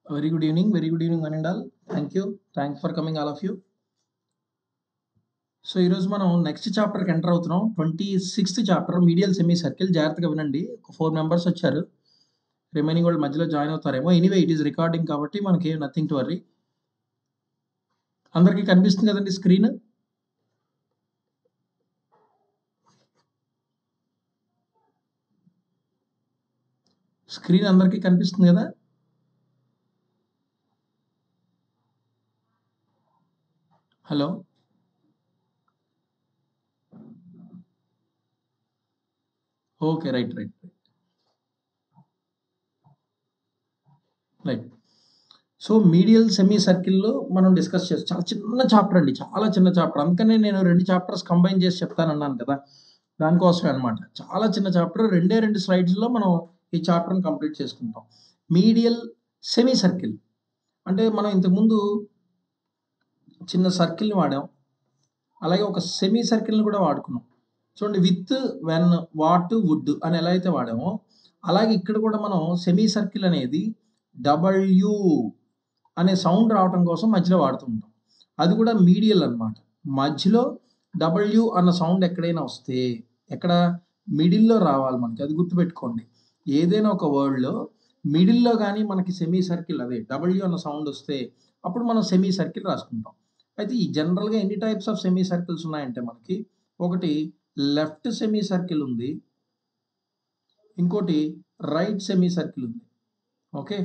Very good evening. Very good evening, one and all. Thank you. Thanks for coming, all of you. So ఈరోజు మనం next చాప్టర్కి enter అవుతున్నాం twenty sixth chapter medial semi circle జాగ్రత్తగా వినండి ఒక four members వచ్చారు remaining వాళ్ళు మధ్యలో జాయిన్ అవుతారేమో ఎనీవే ఇట్ ఈస్ రికార్డింగ్ కాబట్టి మనకి నథింగ్ టు వర్రీ అందరికీ కనిపిస్తుంది కదండి స్క్రీన్ స్క్రీన్ అందరికీ కనిపిస్తుంది కదా hello okay right right right right so medial semi సర్కిల్లో మనం డిస్కస్ చేస్తాం చాలా చిన్న చాప్టర్ అండి చాలా చిన్న చాప్టర్ అందుకనే నేను రెండు చాప్టర్స్ కంబైన్ చేసి చెప్తానన్నాను కదా దానికోసమే అనమాట చాలా చిన్న చాప్టర్ రెండే రెండు స్లైడ్స్లో మనం ఈ చాప్టర్ని కంప్లీట్ చేసుకుంటాం మీడియల్ సెమీ సర్కిల్ అంటే మనం ఇంతకుముందు చిన్న సర్కిల్ని వాడాం అలాగే ఒక సెమీ సర్కిల్ని కూడా వాడుకున్నాం చూడండి విత్ వెన్ వాట్ వుడ్ అని ఎలా అయితే వాడామో అలాగే ఇక్కడ కూడా మనం సెమీ సర్కిల్ అనేది డబ్ల్యూ అనే సౌండ్ రావటం కోసం మధ్యలో వాడుతూ ఉంటాం అది కూడా మీడియల్ అన్నమాట మధ్యలో డబ్ల్యూ అన్న సౌండ్ ఎక్కడైనా వస్తే ఎక్కడ మిడిల్లో రావాలి మనకి అది గుర్తుపెట్టుకోండి ఏదైనా ఒక వర్డ్లో మిడిల్లో కానీ మనకి సెమీ సర్కిల్ అదే డబ్ల్యూ అన్న సౌండ్ వస్తే అప్పుడు మనం సెమీ సర్కిల్ రాసుకుంటాం అయితే ఈ జనరల్గా ఎన్ని టైప్స్ ఆఫ్ సెమీ సర్కిల్స్ ఉన్నాయంటే మనకి ఒకటి లెఫ్ట్ సెమీ సర్కిల్ ఉంది ఇంకోటి రైట్ సెమీ సర్కిల్ ఉంది okay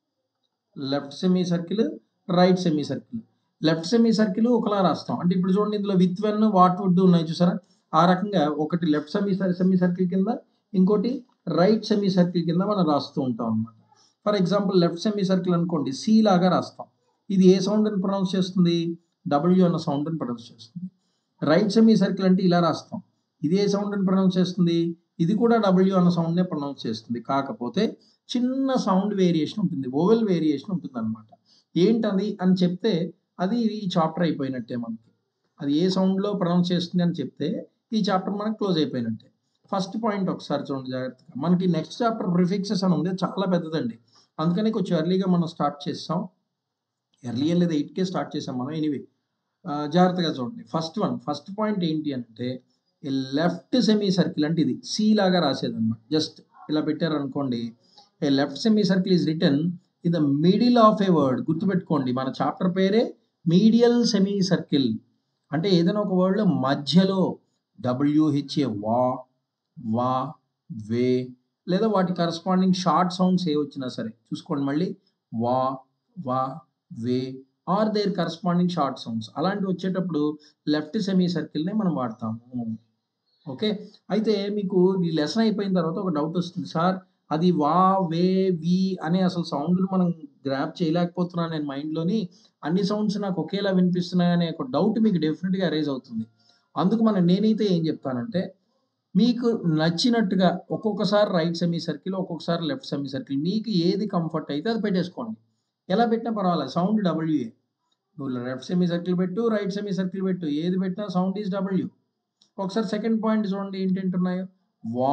left semi circle right semi circle left semi circle ఒకలా రాస్తాం అంటే ఇప్పుడు చూడండి ఇందులో విత్ వెన్ వాట్ వుడ్ ఉన్నాయి చూసారా ఆ రకంగా ఒకటి లెఫ్ట్ సెమీ సెమీ సర్కిల్ కింద ఇంకోటి రైట్ సెమీ సర్కిల్ కింద మనం రాస్తూ ఉంటాం అనమాట for example left semi circle అనుకోండి సి లాగా రాస్తాం ఇది ఏ సౌండ్ అని ప్రొనౌన్స్ చేస్తుంది డబ్ల్యూ అన్న సౌండ్ అని ప్రొనౌన్స్ చేస్తుంది రైట్ సెమీ సర్కిల్ అంటే ఇలా రాస్తాం ఇది ఏ సౌండ్ అని ప్రొనౌన్స్ చేస్తుంది ఇది కూడా డబ్ల్యూ అన్న సౌండ్నే ప్రొనౌన్స్ చేస్తుంది కాకపోతే చిన్న సౌండ్ వేరియేషన్ ఉంటుంది ఓవెల్ వేరియేషన్ ఉంటుంది అనమాట ఏంటది అని చెప్తే అది ఈ చాప్టర్ అయిపోయినట్టే మనకి అది ఏ సౌండ్లో ప్రొనౌన్స్ చేస్తుంది అని చెప్తే ఈ చాప్టర్ మనకి క్లోజ్ అయిపోయినట్టే ఫస్ట్ పాయింట్ ఒకసారి చూడండి జాగ్రత్తగా మనకి నెక్స్ట్ చాప్టర్ ప్రిఫిక్సెస్ అని ఉంది చాలా పెద్దదండి అందుకని కొంచెం ఎర్లీగా మనం స్టార్ట్ చేస్తాం ఎర్లీ లేదా ఎయిట్కే స్టార్ట్ చేసాం మనం ఎనీవే జాగ్రత్తగా చూడండి ఫస్ట్ వన్ ఫస్ట్ పాయింట్ ఏంటి అంటే లెఫ్ట్ సెమీ సర్కిల్ అంటే ఇది సి లాగా రాసేదన్నమాట జస్ట్ ఇలా పెట్టారు అనుకోండి a left semi circle is written in the middle of a word గుర్తుపెట్టుకోండి మన చాప్టర్ పేరే మీడియల్ సెమీ సర్కిల్ అంటే ఏదైనా ఒక వర్డ్లో మధ్యలో డబ్ల్యూహెచ్ఏ వా వా వే లేదా వాటి కరస్పాండింగ్ షార్ట్ సౌండ్స్ ఏ వచ్చినా సరే చూసుకోండి మళ్ళీ వా వా వే or their corresponding short sounds అలాంటివి వచ్చేటప్పుడు లెఫ్ట్ సెమీ సర్కిల్నే మనం వాడతాము ఓకే అయితే మీకు ఈ లెసన్ అయిపోయిన తర్వాత ఒక డౌట్ వస్తుంది సార్ అది వా వే వి అనే అసలు సౌండ్లు మనం గ్రాప్ చేయలేకపోతున్నాను నేను మైండ్లోని అన్ని సౌండ్స్ నాకు ఒకేలా వినిపిస్తున్నాయి అనే ఒక డౌట్ మీకు డెఫినెట్గా అరైజ్ అవుతుంది అందుకు మనం నేనైతే ఏం చెప్తానంటే మీకు నచ్చినట్టుగా ఒక్కొక్కసారి రైట్ సెమీ సర్కిల్ ఒక్కొక్కసారి లెఫ్ట్ సెమీ సర్కిల్ మీకు ఏది కంఫర్ట్ అయితే అది పెట్టేసుకోండి ఎలా పెట్టినా పర్వాలేదు సౌండ్ డబ్ల్యూఏ నువ్వు లెఫ్ట్ సెమీ సర్కిల్ పెట్టు రైట్ సెమీ సర్కిల్ పెట్టు ఏది పెట్టినా సౌండ్ ఈజ్ డబ్ల్యూ ఒకసారి సెకండ్ పాయింట్ చూడండి ఏంటంటే ఉన్నాయో వా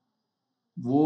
ఓ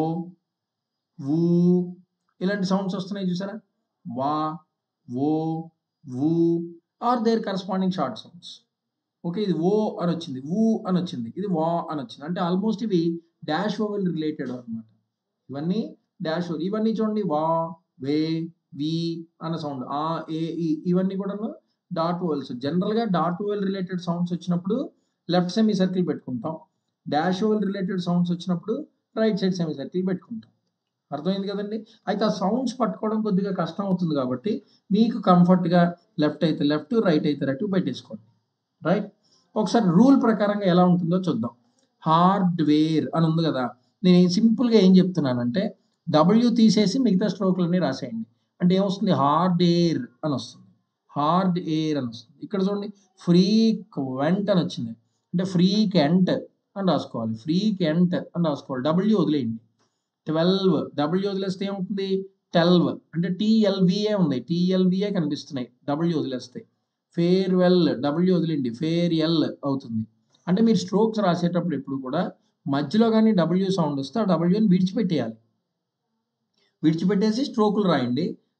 ఊ ఇలాంటి సౌండ్స్ వస్తున్నాయి చూసారా వా ఓ ఊ or their corresponding short sounds okay ఇది ఓ అని వచ్చింది ఊ అని వచ్చింది ఇది వా అని వచ్చింది అంటే ఆల్మోస్ట్ ఇవి డాష్ ఓవెల్ రిలేటెడ్ అనమాట ఇవన్నీ డాష్ ఓవెల్ ఇవన్నీ చూడండి వా వే వి అన్న సౌండ్ ఆ ఏ ఈ ఇవన్నీ కూడాను డాట్ ఓవెల్స్ జనరల్గా డాట్ ఓవెల్ రిలేటెడ్ సౌండ్స్ వచ్చినప్పుడు లెఫ్ట్ సెమీ సర్కిల్ పెట్టుకుంటాం డాష్ ఓవెల్ రిలేటెడ్ సౌండ్స్ వచ్చినప్పుడు రైట్ సైడ్ సెమీ సర్కిల్ పెట్టుకుంటాం అర్థమైంది కదండి అయితే ఆ సౌండ్స్ పట్టుకోవడం కొద్దిగా కష్టం అవుతుంది కాబట్టి మీకు కంఫర్ట్గా లెఫ్ట్ అయితే లెఫ్ట్ రైట్ అయితే రైట్ పెట్టేసుకోండి రైట్ ఒకసారి రూల్ ప్రకారంగా ఎలా ఉంటుందో చూద్దాం హార్డ్వేర్ అని ఉంది కదా నేను సింపుల్గా ఏం చెప్తున్నానంటే డబ్ల్యూ తీసేసి మిగతా స్ట్రోక్లన్నీ రాసేయండి అంటే ఏమొస్తుంది హార్డ్ ఎయిర్ అని వస్తుంది హార్డ్ ఎయిర్ అని వస్తుంది ఇక్కడ చూడండి ఫ్రీ వెంట్ అని వచ్చింది అంటే ఫ్రీ కెంట్ అని రాసుకోవాలి ఫ్రీ కెంట్ అని రాసుకోవాలి డబ్ల్యూ వదిలేయండి ట్వెల్వ్ డబ్ల్యూ వదిలేస్తే ఏమవుతుంది ట్వెల్వ్ అంటే టీఎల్విఏ ఉంది టీఎల్విఏ కనిపిస్తున్నాయి డబ్ల్యూ వదిలేస్తాయి ఫేర్వెల్ డబ్ల్యూ వదిలేండి ఫేర్ ఎల్ అవుతుంది అంటే మీరు స్ట్రోక్స్ రాసేటప్పుడు ఎప్పుడు కూడా మధ్యలో కానీ డబ్ల్యూ సౌండ్ వస్తే ఆ డబ్ల్యూని విడిచిపెట్టేయాలి విడిచిపెట్టేసి స్ట్రోకులు రాయండి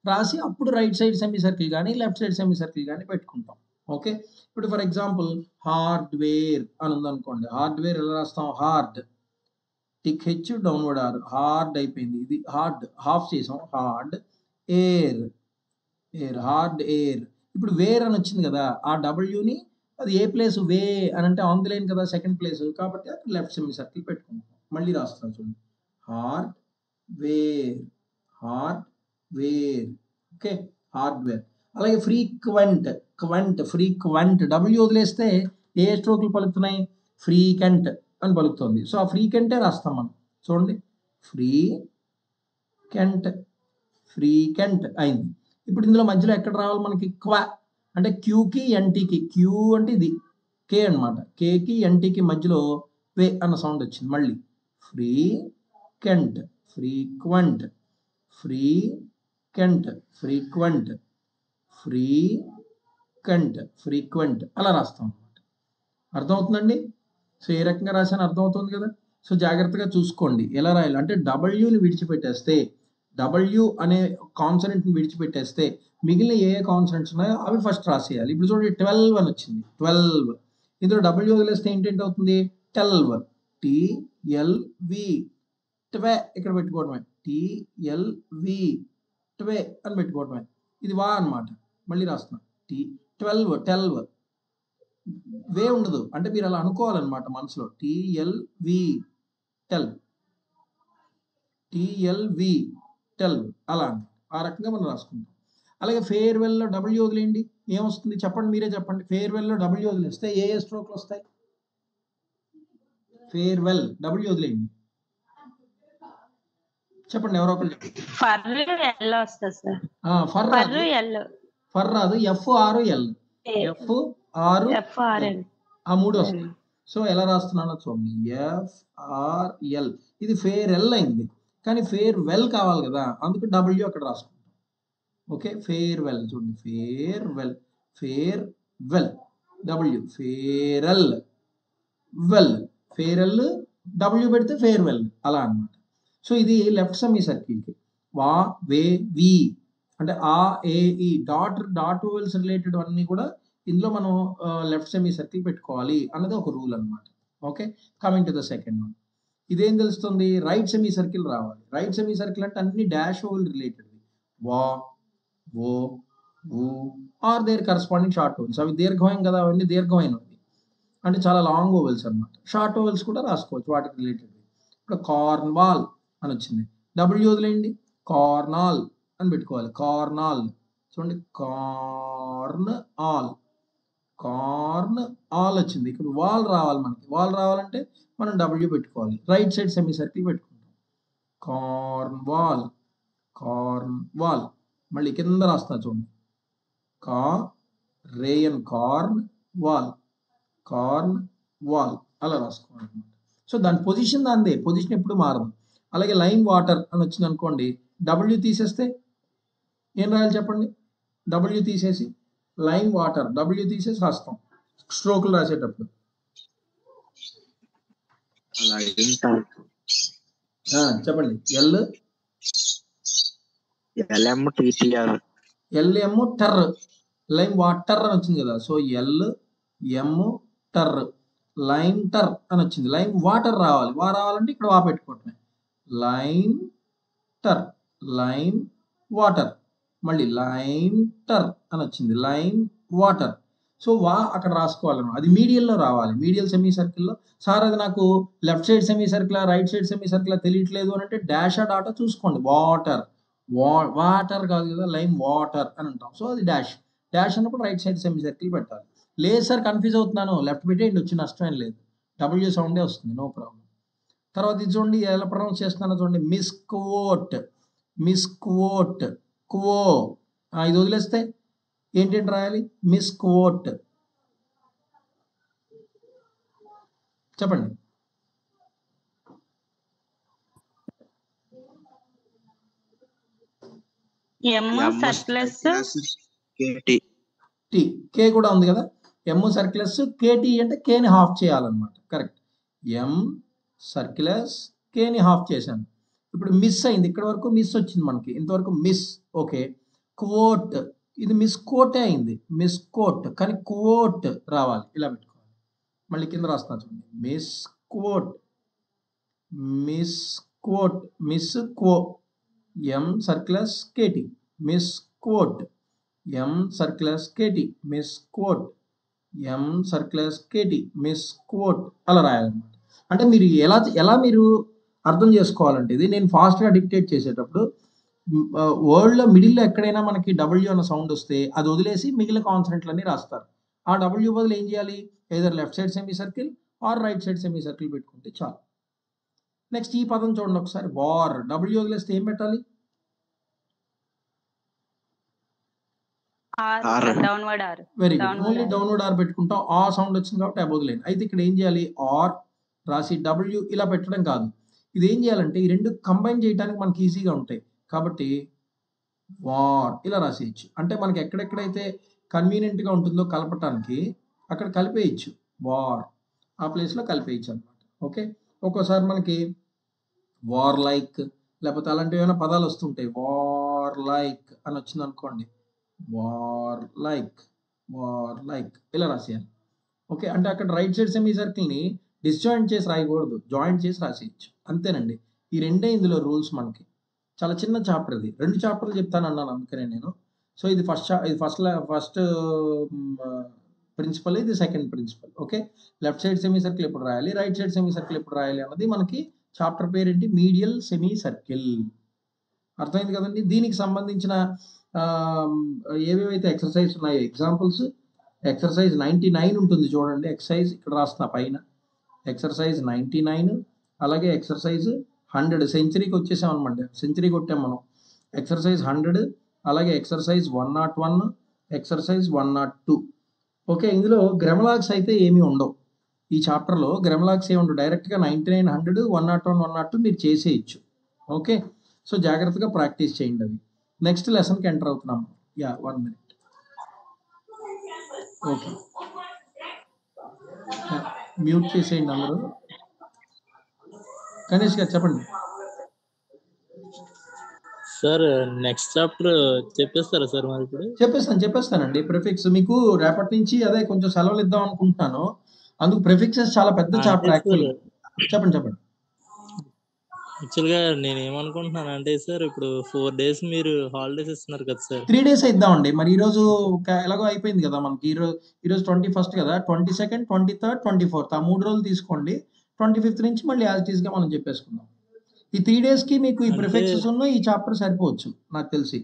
రాసి అప్పుడు రైట్ సైడ్ సెమీ సర్కిల్ కానీ లెఫ్ట్ సైడ్ సెమీ సర్కిల్ కానీ పెట్టుకుంటాం ఓకే ఇప్పుడు ఫర్ ఎగ్జాంపుల్ హార్డ్వేర్ అని ఉందనుకోండి హార్డ్వేర్ ఎలా రాస్తాం hard tick H downward R hard అయిపోయింది ఇది హార్డ్ హాఫ్ చేసాం hard air air hard air ఇప్పుడు వేర్ అని వచ్చింది కదా ఆ డబ్ల్యూని అది ఏ ప్లేస్ వే అని అంటే ఆన్ ది లైన్ కదా సెకండ్ ప్లేస్ కాబట్టి అక్కడ లెఫ్ట్ సెమీ సర్కిల్ పెట్టుకుంటాం మళ్ళీ రాస్తాం చూడండి hard where hard where okay hardware అలాగే ఫ్రీక్వెంట్ క్వెంట్ ఫ్రీక్వెంట్ డబ్ల్యూ వదిలేస్తే ఏ స్ట్రోక్లు పలుకుతున్నాయి ఫ్రీకెంట్ అని పలుకుతుంది సో ఆ ఫ్రీకెంటే రాస్తాం మనం చూడండి ఫ్రీ కెంట్ ఫ్రీకెంట్ అయింది ఇప్పుడు ఇందులో మధ్యలో ఎక్కడ రావాలి మనకి క్వా అంటే క్యూకి ఎన్టీకి క్యూ అంటే ఇది కే అనమాట కేకి ఎన్టీకి మధ్యలో వే అన్న సౌండ్ వచ్చింది మళ్ళీ ఫ్రీ కెంట్ ఫ్రీక్వెంట్ ఫ్రీ కెంట్ ఫ్రీక్వెంట్ ఫ్రీ కంట్ ఫ్రీక్వెంట్ అలా రాస్తాం అనమాట అర్థమవుతుందండి సో ఏ రకంగా రాశాను అర్థమవుతుంది కదా సో జాగ్రత్తగా చూసుకోండి ఎలా రాయాలి అంటే డబ్ల్యూని విడిచిపెట్టేస్తే డబ్ల్యూ అనే కాన్సనెంట్ని విడిచిపెట్టేస్తే మిగిలిన ఏ ఏ కాన్సనెంట్స్ ఉన్నాయో అవి ఫస్ట్ రాసేయాలి ఇప్పుడు చూడండి ట్వెల్వ్ అని వచ్చింది ట్వెల్వ్ ఇందులో డబ్ల్యూ వదిలేస్తే ఏంటంటే అవుతుంది ట్వెల్వ్ టిఎల్వి ట్వే ఇక్కడ పెట్టుకోవడమే టిఎల్వి ట్వే అని పెట్టుకోవడమే ఇది వా అన్నమాట మళ్ళీ రాస్తున్నా టీ ట్వెల్వ్ ట్వెల్వ్ వే ఉండదు అంటే మీరు అలా అనుకోవాలన్నమాట మనసులో టిఎల్వి టెల్ టిఎల్వి టెల్ అలా అన్నమాట. ఆ రకంగా మనం రాసుకుంటాం అలాగే ఫేర్వెల్లో డబ్ల్యూ వదిలేయండి ఏమొస్తుంది చెప్పండి మీరే చెప్పండి ఫేర్వెల్లో డబ్ల్యూ వదిలేస్తే ఏ ఏ స్ట్రోక్లు వస్తాయి ఫేర్వెల్ డబ్ల్యూ వదిలేయండి చెప్పండి ఎవరో ఒకరు చెప్పండి. ఫర్ ఎల్ వస్తుంది సార్ ఆ, ఫర్ ఫర్ రాదు ఎల్ ఫర్ రాదు F R L F R F R L ఆ మూడు వస్తాయి సో ఎలా రాస్తున్నానో చూడండి ఎఫ్ ఆర్ ఎల్ ఇది ఫేర్ ఎల్ అయింది కానీ ఫేర్ వెల్ కావాలి కదా అందుకు డబ్ల్యూ అక్కడ రాసుకుంటాం ఓకే ఫేర్ వెల్ చూడండి farewell farewell W ఫేరల్ వెల్ ఫేరల్ డబ్ల్యూ పెడితే ఫేర్ వెల్ అలా అన్నమాట సో ఇది లెఫ్ట్ సెమీ సర్కిల్కి వా వే వి అంటే ఆ ఏ ఈ డాట్ డాట్ వెల్స్ రిలేటెడ్ అన్నీ కూడా ఇందులో మనం లెఫ్ట్ సెమీ సర్కిల్ పెట్టుకోవాలి అన్నది ఒక రూల్ అన్నమాట okay coming to the second one ఇదేం తెలుస్తుంది రైట్ సెమీ సర్కిల్ రావాలి రైట్ సెమీ సర్కిల్ అంటే అన్ని డాష్ ఓవల్ రిలేటెడ్ వా ఓ ఊ or their corresponding short vowels అవి దీర్ఘమైన కదా అవన్నీ దీర్ఘమైనవి అంటే చాలా లాంగ్ ఓవెల్స్ అన్నమాట షార్ట్ ఓవెల్స్ కూడా రాసుకోవచ్చు వాటికి రిలేటెడ్ ఇప్పుడు కార్న్వాల్ అని వచ్చింది డబ్ల్యూ వదిలేయండి కార్నాల్ అని పెట్టుకోవాలి కార్నాల్ చూడండి కార్న్ ఆల్ కార్న్ ఆల్ వచ్చింది ఇక్కడ వాల్ రావాలి మనకి వాల్ రావాలంటే మనం డబ్ల్యూ పెట్టుకోవాలి రైట్ సైడ్ సెమీ సర్కిల్ పెట్టుకుంటాం కార్న్ వాల్ కార్న్ వాల్ మళ్ళీ కింద రాస్తా చూడండి కా రేయన్ కార్న్ వాల్ కార్న్ వాల్ అలా రాసుకోవాలి అనమాట సో దాని పొజిషన్ దాందే పొజిషన్ ఎప్పుడు మారదు అలాగే లైమ్ వాటర్ అని వచ్చింది అనుకోండి డబ్ల్యూ తీసేస్తే ఏం రాయాలి చెప్పండి డబ్ల్యూ తీసేసి లైమ్ వాటర్ డబ్ల్యూ తీసేసి రాస్తాం స్ట్రోకులు రాసేటప్పుడు ఆ, చెప్పండి ఎల్ ఎల్ఎం టిటిఆర్ ఎల్ఎం టర్ లైమ్ వాటర్ అని వచ్చింది కదా సో ఎల్ ఎం టర్ లైమ్ టర్ అని వచ్చింది లైమ్ వాటర్ రావాలి వా రావాలంటే ఇక్కడ వా పెట్టుకోవటమే లైమ్ టర్ లైమ్ వాటర్ మళ్ళీ లైమ్ టర్ అని వచ్చింది లైమ్ వాటర్ సో వా అక్కడ రాసుకోవాలన్నమాట అది మీడియల్లో రావాలి మీడియల్ సెమీ సర్కిల్లో సార్ అది నాకు left side semi circle right side semi circle తెలియట్లేదు అని అంటే డాష్ ఆ డాటా చూసుకోండి వాటర్ వా వాటర్ కాదు కదా లైమ్ వాటర్ అని అంటాం సో అది డాష్ డాష్ అన్నప్పుడు రైట్ సైడ్ సెమీ సర్కిల్ పెట్టాలి లేదు సార్ కన్ఫ్యూజ్ అవుతున్నాను లెఫ్ట్ పెట్టేయండి వచ్చి నష్టం ఏం లేదు డబ్ల్యూ సౌండే వస్తుంది నో ప్రాబ్లం తర్వాత ఇది చూడండి ఎలా ప్రొనౌన్స్ చేస్తున్నానో చూడండి మిస్క్వోట్ మిస్క్వోట్ క్వో ఆ, ఇది వదిలేస్తే ఏంటంటే రాయాలి మిస్క్వోట్ చెప్పండి ఎమ్ సర్ప్లస్ కేటి టీ కే కూడా ఉంది కదా ఎమ్ సర్క్యులస్ కేటీ అంటే కేని హాఫ్ చేయాలన్నమాట కరెక్ట్ ఎం సర్క్యులస్ కేని హాఫ్ చేశాను ఇప్పుడు మిస్ అయింది ఇక్కడ వరకు మిస్ వచ్చింది మనకి ఇంతవరకు మిస్ ఓకే క్వోట్ ఇది మిస్ కోటే అయింది మిస్ కోట్ కానీ క్వోట్ రావాలి ఇలా పెట్టుకోవాలి మళ్ళీ కింద రాస్తున్నా చూడండి miss quote miss quote miss క్వో ఎం సర్క్లస్ కేటీ మిస్ క్వోట్ ఎం సర్క్లస్ కేటీ మిస్ క్వోట్ ఎం సర్క్లస్ కేటీ మిస్ క్వోట్ అలా రాయాలన్నమాట అంటే మీరు ఎలా ఎలా మీరు అర్థం చేసుకోవాలంటే ఇది నేను ఫాస్ట్గా డిక్టేట్ చేసేటప్పుడు వర్డ్లో మిడిల్లో ఎక్కడైనా మనకి డబ్ల్యూ అన్న సౌండ్ వస్తే అది వదిలేసి మిగిలిన కాన్సనెంట్లన్నీ రాస్తారు ఆ డబ్ల్యూ బదులు ఏం చేయాలి either left side semi circle or right side semi circle పెట్టుకుంటే చాలు నెక్స్ట్ ఈ పదం చూడండి ఒకసారి వార్ డబ్ల్యూ వదిలేస్తే ఏం పెట్టాలి R R. Downward R very good Downward only arrow. Downward R పెట్టుకుంటాం ఆ సౌండ్ వచ్చింది కాబట్టి ఆ వదిలేను అయితే ఇక్కడ ఏం చేయాలి ఆర్ రాసి డబ్ల్యూ ఇలా పెట్టడం కాదు ఇది ఏం చేయాలంటే ఈ రెండు కంబైన్ చేయడానికి మనకి ఈజీగా ఉంటాయి కాబట్టి వార్ ఇలా రాసేయచ్చు అంటే మనకి ఎక్కడెక్కడైతే కన్వీనియంట్గా ఉంటుందో కలపటానికి అక్కడ కలిపేయచ్చు వార్ ఆ ప్లేస్లో కలిపేయచ్చు అనమాట ఓకే ఒక్కోసారి మనకి వార్ లైక్ లేకపోతే అలాంటివి ఏమైనా పదాలు వస్తుంటాయి వార్ లైక్ అని వచ్చింది అనుకోండి వార్ లైక్ వార్ లైక్ ఇలా రాసేయాలి ఓకే అంటే అక్కడ రైట్ సైడ్ సెమీ సర్కిల్ని డిస్జాయింట్ చేసి రాయకూడదు జాయింట్ చేసి రాసేయచ్చు అంతేనండి ఈ రెండే ఇందులో రూల్స్ మనకి చాలా చిన్న చాప్టర్ ఇది రెండు చాప్టర్లు చెప్తాను అన్నాను అందుకనే నేను సో ఇది ఫస్ట్ ఇది ఫస్ట్ ఫస్ట్ ప్రిన్సిపల్ ఇది second principal okay left side semi circle ఎప్పుడు రాయాలి రైట్ సైడ్ సెమీ సర్కిల్ ఎప్పుడు రాయాలి అన్నది మనకి చాప్టర్ పేరు ఏంటి మీడియల్ సెమీ సర్కిల్ అర్థమైంది కదండి దీనికి సంబంధించిన ఏవేవైతే ఎక్సర్సైజ్ ఉన్నాయో ఎగ్జాంపుల్స్ ఎక్సర్సైజ్ నైంటీ నైన్ ఉంటుంది చూడండి ఎక్సర్సైజ్ ఇక్కడ రాస్తున్నా పైన ఎక్సర్సైజ్ నైంటీ నైన్ అలాగే ఎక్సర్సైజ్ హండ్రెడ్ సెంచరీకి వచ్చేసాం అనమాట సెంచరీ కొట్టాం మనం ఎక్సర్సైజ్ హండ్రెడ్ అలాగే exercise one nought one exercise one nought two okay ఇందులో గ్రెమలాగ్స్ అయితే ఏమీ ఉండవు ఈ చాప్టర్లో గ్రెమలాగ్స్ ఏమి ఉండవు డైరెక్ట్గా ninety nine hundred one nought one one nought two మీరు చేసేయచ్చు ఓకే సో జాగ్రత్తగా ప్రాక్టీస్ చేయండి అవి నెక్స్ట్ లెసన్కి ఎంటర్ అవుతున్నాం yeah one minute okay mute చేసేయండి అందరూ గణేష్ గారు చెప్పండి సార్ నెక్స్ట్ చాప్టర్ చెప్పేస్తారా సార్ మరి ఇప్పుడు చెప్పేస్తాను చెప్పేస్తానండి ప్రిఫిక్స్ మీకు రేపటి నుంచి అదే కొంచెం సెలవులు ఇద్దాం అనుకుంటున్నాను అందుకు ప్రిఫిక్సెస్ చాలా పెద్ద చాప్టర్ యాక్చువల్ చెప్పండి చెప్పండి యాక్చువల్ గా నేను ఏమనుకుంటున్నాను అంటే సార్ ఇప్పుడు ఫోర్ డేస్ మీరు హాలిడేస్ ఇస్తున్నారు కదా సార్ త్రీ డేస్ ఇద్దామండి మరి ఈ రోజు క- ఎలాగో అయిపోయింది కదా మనకి ఈ రోజు ఈ రోజు ట్వంటీ ఫస్ట్ కదా twenty second twenty third twenty fourth ఆ మూడు రోజులు తీసుకోండి ట్వంటీ ఫిఫ్త్ నుంచి మళ్ళీ యాజ్ టీస్ గా మనం చెప్పేసుకుందాం ఈ త్రీ డేస్ కి మీకు ఈ అంటే- ప్రిఫిక్సెస్ ఉన్న ఈ చాప్టర్ సరిపోవచ్చు నాకు తెలిసి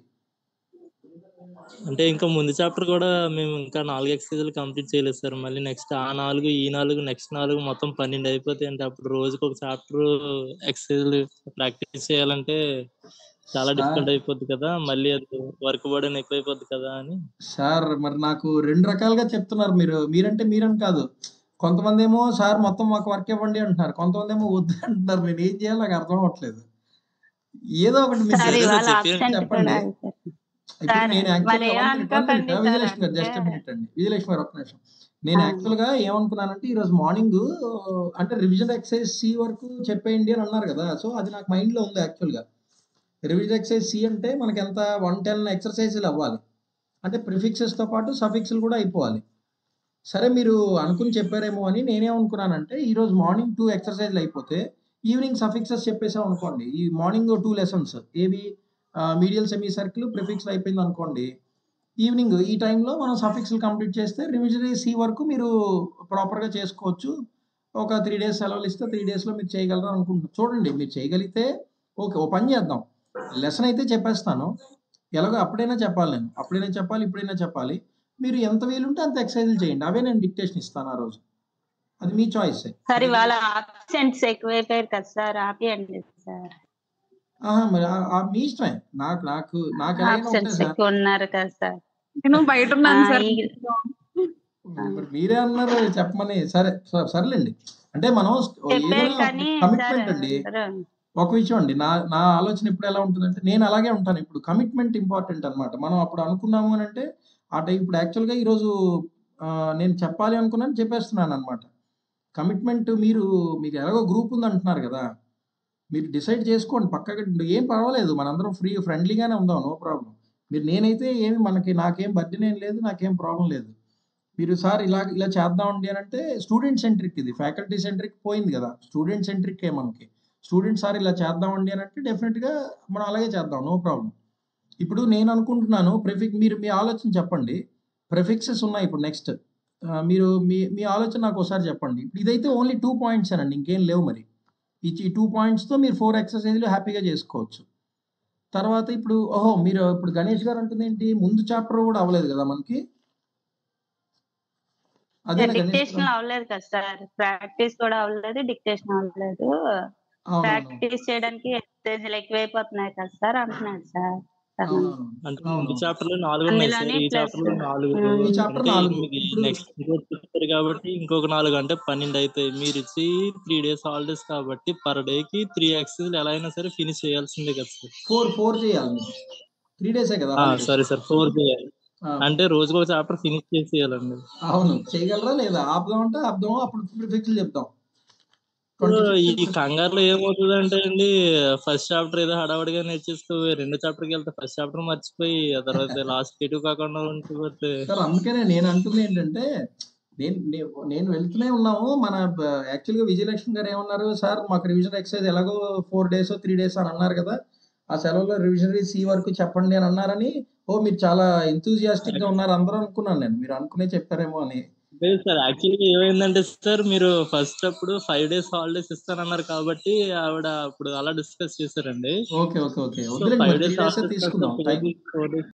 అంటే ఇంకా ముందు చాప్టర్ కూడా మేము ఇంకా నాలుగు ఎక్సర్సైజులు కంప్లీట్ చేయలేదు సార్ మళ్ళీ నెక్స్ట్ ఆ నాలుగు ఈ నాలుగు నెక్స్ట్ నాలుగు మొత్తం పన్నెండు అయిపోతాయి అంటే అప్పుడు రోజుకి ఒక చాప్టర్ ఎక్సర్సైజ్ ప్రాక్టీస్ చేయాలంటే చాలా సార్. డిఫికల్ట్ అయిపోద్ది కదా మళ్ళీ అది వర్క్ బర్డెన్ ఎక్కువైపోద్ది కదా అని సార్ మరి నాకు రెండు రకాలుగా చెప్తున్నారు మీరు మీరంటే మీరని కాదు కొంతమంది ఏమో సార్ మొత్తం మాకు వర్క్ ఇవ్వండి అంటున్నారు కొంతమంది ఏమో వద్దు అంటున్నారు నేను ఏం చేయాలో నాకు అర్థం అవ్వట్లేదు ఏదో ఒకటి మీరు సార్ సరే ఇవాళ చెప్పండి. అబ్సెంట్ చెప్పండి. కూడా సార్. ఇప్పుడు సార్, నేను మరి యాక్చువల్గా ఏమనుకోకండి సార్ విజయలక్ష్మి గారు జస్ట్ అంటే- మినిట్ అండి విజయలక్ష్మి గారు ఒక్క నిమిషం నేను ఆ. యాక్చువల్గా ఏమనుకున్నానంటే ఈ రోజు మార్నింగ్ అంటే రివిజన్ ఎక్సైజ్ సి వరకు చెప్పేయండి అని అన్నారు కదా సో అది నాకు మైండ్ లో ఉంది యాక్చువల్గా రివిజన్ ఎక్సైజ్ సి అంటే మనకి ఎంత వన్ టెన్ ఎక్సర్సైజులు అవ్వాలి అంటే ప్రిఫిక్సెస్ తో పాటు సఫిక్స్లు కూడా అయిపోవాలి సరే మీరు అనుకుని చెప్పారేమో అని నేనేమనుకున్నానంటే ఈ రోజు మార్నింగ్ టూ ఎక్సర్సైజ్లు అయిపోతే ఈవినింగ్ సఫిక్సెస్ చెప్పేసాం అనుకోండి ఈ మార్నింగ్ టూ లెసన్స్ ఏవి మీడియల్ సెమీ సర్కిల్ ప్రిఫిక్స్ అయిపోయింది అనుకోండి ఈవినింగ్ ఈ టైంలో మనం సఫిక్స్లు కంప్లీట్ చేస్తే రివిజనరీ సి వరకు మీరు ప్రాపర్గా చేసుకోవచ్చు ఒక త్రీ డేస్ సెలవులు ఇస్తే త్రీ డేస్లో మీరు చేయగలరు అనుకుంటున్నాను చూడండి మీరు చేయగలిగితే ఓకే ఓ పని చేద్దాం లెసన్ అయితే చెప్పేస్తాను ఎలాగో అప్పుడైనా చెప్పాలి నేను అప్పుడైనా చెప్పాలి ఇప్పుడైనా చెప్పాలి మీరు ఎంత వీలుంటే అంత ఎక్సర్సైజులు చేయండి అవే నేను డిక్టేషన్ ఇస్తాను ఆ రోజు అది మీ చాయిస్ సార్ ఇవాళ అబ్సెంట్స్ ఎక్కువైపోయారు కదా సార్ ఆపియండి సార్ ఆహా మరి ఆ- ఆ మీ ఇష్టమే నాకు నాకు నాకు ఎలాగైనా ఉంటాయి అబ్సెంట్స్ సార్ ఎక్కువ ఉన్నారు కదా సార్ నేను బయట ఉన్నాను ఆ, సార్ ఈ- మరి మీరే అన్నారు చెప్పమని సరే సరే, సర్లేండి అంటే మనం చెప్పారు ఏదైనా కానీ సార్ కమిట్మెంట్ అండి అందరూ ఒక విషయం అండి నా నా ఆలోచన ఇప్పుడు ఎలా ఉంటుందంటే నేను అలాగే ఉంటాను ఇప్పుడు కమిట్మెంట్ ఇంపార్టెంట్ అన్నమాట మనం అప్పుడు అనుకున్నాము అని అంటే ఆ టైం ఇప్పుడు యాక్చువల్గా ఈరోజు ఆ, నేను చెప్పాలి అనుకున్నాను చెప్పేస్తున్నాను అనమాట కమిట్మెంట్ మీరు మీకు ఎలాగో గ్రూప్ ఉంది అంటున్నారు కదా మీరు డిసైడ్ చేసుకోండి పక్కగా ఏం పర్వాలేదు మనందరం ఫ్రీ ఫ్రెండ్లీగానే ఉందాం నో ప్రాబ్లం మీరు నేనైతే ఏమి మనకి నాకేం బర్డెన్ ఏం లేదు నాకేం ప్రాబ్లం లేదు మీరు సార్ ఇలా ఇలా చేద్దామండి అని అంటే స్టూడెంట్ సెంట్రిక్ ఇది ఫ్యాకల్టీ సెంట్రిక్ పోయింది కదా స్టూడెంట్ సెంట్రిక్ ఏ మనకి స్టూడెంట్ సార్ ఇలా చేద్దామండి అని అంటే డెఫినెట్గా మనం అలాగే చేద్దాం నో ప్రాబ్లం ఇప్పుడు నేను అనుకుంటున్నాను ప్రిఫిక్ మీరు మీ ఆలోచన చెప్పండి ప్రిఫిక్సెస్ ఉన్నాయి ఇప్పుడు నెక్స్ట్ మీరు మీ మీ ఆలోచన నాకు ఒకసారి చెప్పండి ఇప్పుడు ఇదైతే ఓన్లీ టూ పాయింట్స్ అనండి ఇంకేం లేవు మరి ఈ ఈ టూ పాయింట్స్తో మీరు ఫోర్ ఎక్సర్సైజ్లు హ్యాపీగా చేసుకోవచ్చు తర్వాత ఇప్పుడు ఓహో మీరు ఇప్పుడు గణేష్ గారు అంటుంది ఏంటి ముందు చాప్టర్ కూడా అవ్వలేదు కదా మనకి అదే డిక్టేషన్ అవ్వలేదు కదా సార్ ప్రాక్టీస్ కూడా అవ్వలేదు డిక్టేషన్ అవ్వలేదు ప్రాక్టీస్ చేయడానికి ఎక్సర్సైజ్లు ఎక్కువైపోతున్నాయి కదా సార్ అంటున్నాడు సార్ అంటే ముందు చాప్టర్ లో నాలుగు ఉన్నాయి సార్ ఈ అందులోనే చాప్టర్ లో plus- నాలుగు ఉమ్. ఈ chapter నాలుగు. ఇప్పుడు- నెక్స్ట్ ఇంకోటి చెప్తారు కాబట్టి ఇంకొక నాలుగు అంటే పన్నెండు అవుతాయి మీరు ఇచ్చి త్రీ డేస్ హాలిడేస్ కాబట్టి పర్ డే కి త్రీ ఎక్సెస్ ఎలా అయినా సరే ఫినిష్ చేయాల్సిందే కదా సార్ ఫోర్ ఫోర్ చేయాలి మీరు త్రీ డేసే కదా holidays. సరే సార్ ఫోర్ చేయాలి ఆ, అంటే రోజుకు ఒక చాప్టర్ ఫినిష్ చేసేయాలండి అవును చేయగలరా లేదా ఆపుదాం అంటే ఆపుదాం అప్పుడు ఫిక్స్ చెప్దాం ఈ కంగారులో ఏమవుతుంది అంటే అండి ఫస్ట్ చాప్టర్ ఏదో హడావుడిగా నేర్చేస్తూ రెండో చాప్టర్ కి వెళ్తే ఫస్ట్ చాప్టర్ మర్చిపోయి ఆ తర్వాత లాస్ట్ ఎటు కాకుండా ఉండిపోతే సార్ అందుకనే నేను అంటుంది ఏంటంటే నేను నే- నేను వెళ్తూనే ఉన్నాము మన యాక్చువల్గా విజయలక్ష్మి గారు ఏమన్నారు సార్ మాకు రివిజన్ ఎక్సర్సైజ్ ఎలాగో ఫోర్ డేస్ త్రీ డేస్ అని అన్నారు కదా ఆ సెలవులో రివిజనరీ సి వరకు చెప్పండి అని అన్నారని ఓ మీరు చాలా ఎంతూజియాస్టిక్ గా ఉన్నారు అందరూ అనుకున్నాను నేను మీరు అనుకునే చెప్పారేమో అని లేదు సార్ యాక్చువల్గా ఏమైందంటే సార్ మీరు ఫస్ట్ అప్పుడు ఫైవ్ డేస్ హాలిడేస్ ఇస్తానన్నారు కాబట్టి ఆవిడ అప్పుడు అలా డిస్కస్ చేశారండి ఓకే ఓకే ఓకే సో వద్దులేండి ఫైవ్ మరి త్రీ డేస్ డేస్ తీసుకుందాం టైం ఫోర్ డేస్